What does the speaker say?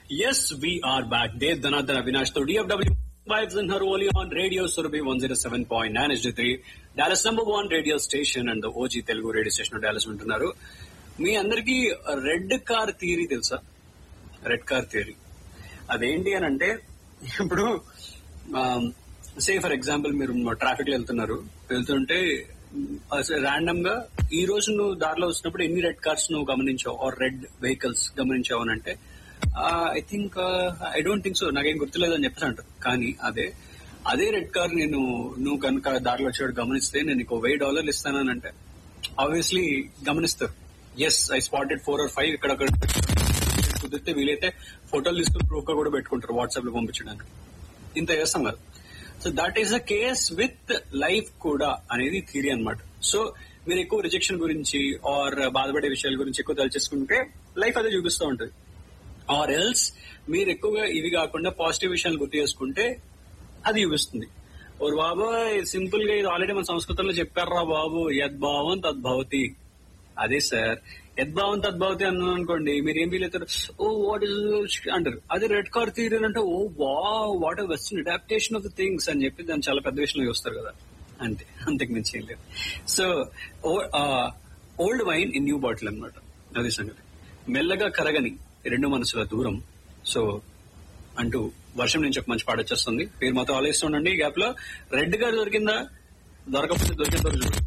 Yes, we are back. Dev Dhanadhana Avinash to DFW vibes in Haroli on Radio Surabhi 107.9 HD3, Dallas number one radio station and the OG Telugu radio station of Dallas వింటున్నారు మీ అందరికి red car theory తెలుసా red car theory అదేంటి అని అంటే ఇప్పుడు say for example మీరు traffic లో వెళ్తున్నారు వెళ్తుంటే ర్యాండమ్ గా ఈ రోజు నువ్వు దారిలో వచ్చినప్పుడు ఎన్ని రెడ్ కార్స్ నువ్వు గమనించావు ఆర్ రెడ్ వెహికల్స్ గమనించావు అని అంటే I think I don't think so నాకేం గుర్తులేదు అని చెప్పాను అంటారు కానీ అదే అదే రెడ్ కార్ నేను నువ్వు కనుక దారిలో వచ్చాడు గమనిస్తే నేను నీకు వెయ్యి డాలర్లు ఇస్తానని అంటే ఆబ్వియస్లీ గమనిస్తారు yes I spotted four or five ఇక్కడ కుదిరితే వీలైతే ఫోటోలు తీసుకుని ప్రూఫ్ గా కూడా పెట్టుకుంటారు వాట్సాప్ లో పంపించడానికి ఇంత చేస్తాం కదా so that is a case with life కూడా అనేది థియరీ అనమాట సో మీరు ఎక్కువ రిజెక్షన్ గురించి ఆర్ బాధపడే విషయాల గురించి ఎక్కువ తలచేసుకుంటే లైఫ్ అదే చూపిస్తూ ఉంటుంది ఆర్ ఎల్స్ మీరు ఎక్కువగా ఇవి కాకుండా పాజిటివ్ విషయాలు గుర్తు చేసుకుంటే అది చూపిస్తుంది ఓర్ బాబాయ్ సింపుల్ గా ఇది ఆల్రెడీ మన సంస్కృతంలో చెప్పారా బాబు యద్భావం తద్భవతి అదే సార్ యద్భావం తద్భవతి అన్నాను అనుకోండి మీరు ఏం ఫీల్ అవుతారు ఓ వాట్ ఇస్ అంటారు అదే రెడ్ కార్ థియరీ అంటే ఓ వా what western adaptation of the things అని చెప్పి దాన్ని చాలా పెద్ద విషయంలో చూస్తారు కదా అంతే అంతకు మించి ఏం లేదు so old wine in new bottle అనమాట అది సంగతి మెల్లగా కరగని రెండు మనసుల దూరం సో అంటూ వర్షం నుంచి ఒక మంచి పాట వచ్చేస్తుంది మీరు మాతో ఆలోచిస్తుండండి ఈ గ్యాప్ లో రెడ్ కార్ దొరికిందా దొరకపోతే దొరికిన దొరికి